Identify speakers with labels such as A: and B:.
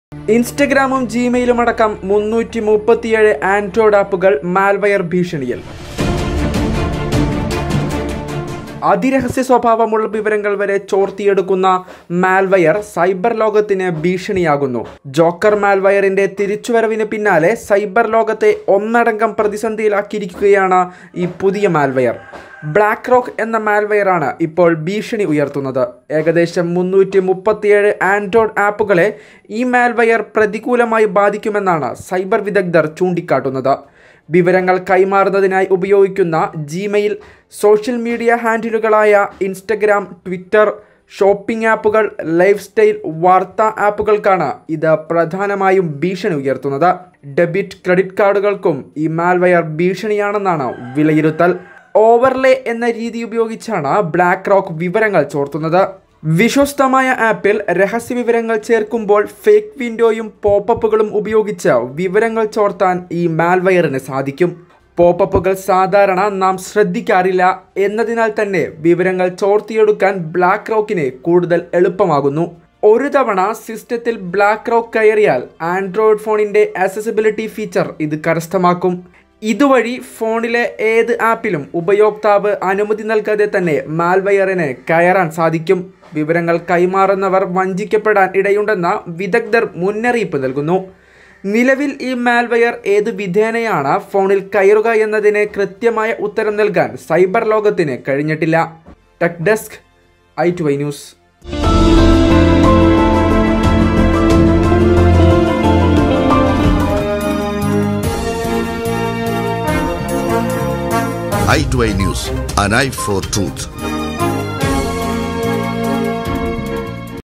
A: ഇൻസ്റ്റഗ്രാമും ജിമെയിലും അടക്കം മുന്നൂറ്റി മുപ്പത്തിയേഴ് ആൻഡ്രോയിഡ് ആപ്പുകൾ മാൽവെയർ ഭീഷണിയിൽ അതിരഹസ്യ സ്വഭാവമുള്ള വിവരങ്ങൾ വരെ ചോർത്തിയെടുക്കുന്ന മാൽവയർ സൈബർ ലോകത്തിന് ഭീഷണിയാകുന്നു ജോക്കർ മാൽവയറിന്റെ തിരിച്ചുവരവിന് പിന്നാലെ സൈബർ ലോകത്തെ ഒന്നടങ്കം പ്രതിസന്ധിയിലാക്കിയിരിക്കുകയാണ് ഈ പുതിയ മാൽവയർ ബ്ലാക്ക് റോക്ക് എന്ന മാൽവെയറാണ് ഇപ്പോൾ ഭീഷണി ഉയർത്തുന്നത് ഏകദേശം മുന്നൂറ്റി മുപ്പത്തിയേഴ് ആൻഡ്രോയിഡ് ആപ്പുകളെ ഈ മാൽവെയർ പ്രതികൂലമായി ബാധിക്കുമെന്നാണ് സൈബർ വിദഗ്ധർ ചൂണ്ടിക്കാട്ടുന്നത് വിവരങ്ങൾ കൈമാറുന്നതിനായി ഉപയോഗിക്കുന്ന ജിമെയിൽ സോഷ്യൽ മീഡിയ ഹാൻഡിലുകളായ ഇൻസ്റ്റഗ്രാം ട്വിറ്റർ ഷോപ്പിംഗ് ആപ്പുകൾ ലൈഫ് സ്റ്റൈൽ വാർത്താ ആപ്പുകൾക്കാണ് ഇത് പ്രധാനമായും ഭീഷണി ഉയർത്തുന്നത് ഡെബിറ്റ് ക്രെഡിറ്റ് കാർഡുകൾക്കും ഈ മാൽവെയർ ഭീഷണിയാണെന്നാണ് വിലയിരുത്തൽ ഓവർലേ എന്ന രീതി ഉപയോഗിച്ചാണ് ബ്ലാക്ക് റോക്ക് വിവരങ്ങൾ ചോർത്തുന്നത് വിശ്വസ്തമായ ആപ്പിൽ രഹസ്യ വിവരങ്ങൾ ചേർക്കുമ്പോൾ ഫേക്ക് വിൻഡോയും പോപ്പപ്പുകളും ഉപയോഗിച്ച് വിവരങ്ങൾ ചോർത്താൻ ഈ മാൽവെയറിന് സാധിക്കും പോപ്പപ്പുകൾ സാധാരണ നാം ശ്രദ്ധിക്കാറില്ല എന്നതിനാൽ തന്നെ വിവരങ്ങൾ ചോർത്തിയെടുക്കാൻ ബ്ലാക്ക് റോക്കിന് കൂടുതൽ എളുപ്പമാകുന്നു ഒരു തവണ സിസ്റ്റത്തിൽ ബ്ലാക്ക് റോക്ക് കയറിയാൽ ആൻഡ്രോയിഡ് ഫോണിൻ്റെ ആക്സസിബിലിറ്റി ഫീച്ചർ ഇത് കരസ്ഥമാക്കും ഇതുവഴി ഫോണിലെ ഏത് ആപ്പിലും ഉപയോക്താവ് അനുമതി നൽകാതെ തന്നെ മാൽവെയറിന് കയറാൻ സാധിക്കും വിവരങ്ങൾ കൈമാറുന്നവർ വഞ്ചിക്കപ്പെടാൻ ഇടയുണ്ടെന്ന വിദഗ്ധർ മുന്നറിയിപ്പ് നൽകുന്നു നിലവിൽ ഈ മാൽവെയർ ഏത് വിധേനയാണ് ഫോണിൽ കയറുക എന്നതിന് കൃത്യമായ ഉത്തരം നൽകാൻ സൈബർ ലോകത്തിന് കഴിഞ്ഞിട്ടില്ല tech desk I two I news
B: i2i News, an eye for truth.